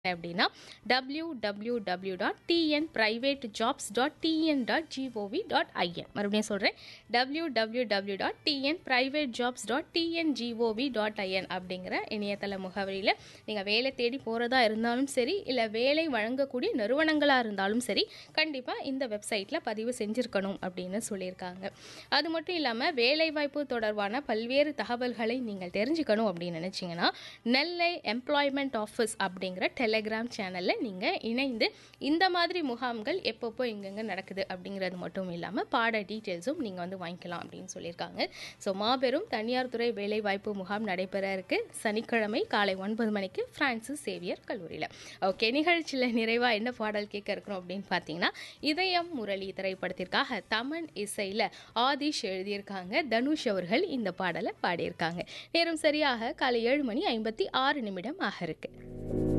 அப்படின்னா W W W dot TN private jobs dot TN dot GOV dot IN மறுபடியும் சொல்கிறேன் W W W dot TN private jobs dot TN GOV dot IN அப்படிங்கிற இணையதள முகவரியில் நீங்கள் வேலை தேடி போகிறதா இருந்தாலும் சரி இல்லை வேலை வழங்கக்கூடிய நிறுவனங்களாக இருந்தாலும் சரி கண்டிப்பாக இந்த வெப்சைட்டில் பதிவு செஞ்சுருக்கணும் அப்படின்னு சொல்லியிருக்காங்க அது மட்டும் இல்லாமல் வேலைவாய்ப்பு தொடர்பான பல்வேறு தகவல்களை நீங்கள் தெரிஞ்சுக்கணும் அப்படின்னு நினச்சிங்கன்னா நெல்லை எம்ப்ளாய்மெண்ட் ஆஃபீஸ் அப்படிங்கிற டெலகிராம் சேனலில் நீங்கள் இணைந்து இந்த மாதிரி முகாம்கள் எப்பப்போ எங்கெங்கே நடக்குது அப்படிங்கிறது மட்டும் இல்லாமல் பாட டீட்டெயில்ஸும் நீங்கள் வந்து வாங்கிக்கலாம் அப்படின்னு சொல்லியிருக்காங்க ஸோ மாபெரும் தனியார் துறை வேலைவாய்ப்பு முகாம் நடைபெற இருக்கு சனிக்கிழமை காலை ஒன்பது மணிக்கு பிரான்சிஸ் சேவியர் கல்லூரியில் ஓகே நிகழ்ச்சியில் நிறைவாக என்ன பாடல் கேட்க இருக்கிறோம் அப்படின்னு பார்த்தீங்கன்னா இதயம் முரளி திரைப்படத்திற்காக தமன் இசையில் ஆதிஷ் எழுதியிருக்காங்க தனுஷ் அவர்கள் இந்த பாடலை பாடியிருக்காங்க நேரம் சரியாக காலை ஏழு மணி ஐம்பத்தி ஆறு நிமிடம் ஆக இருக்கு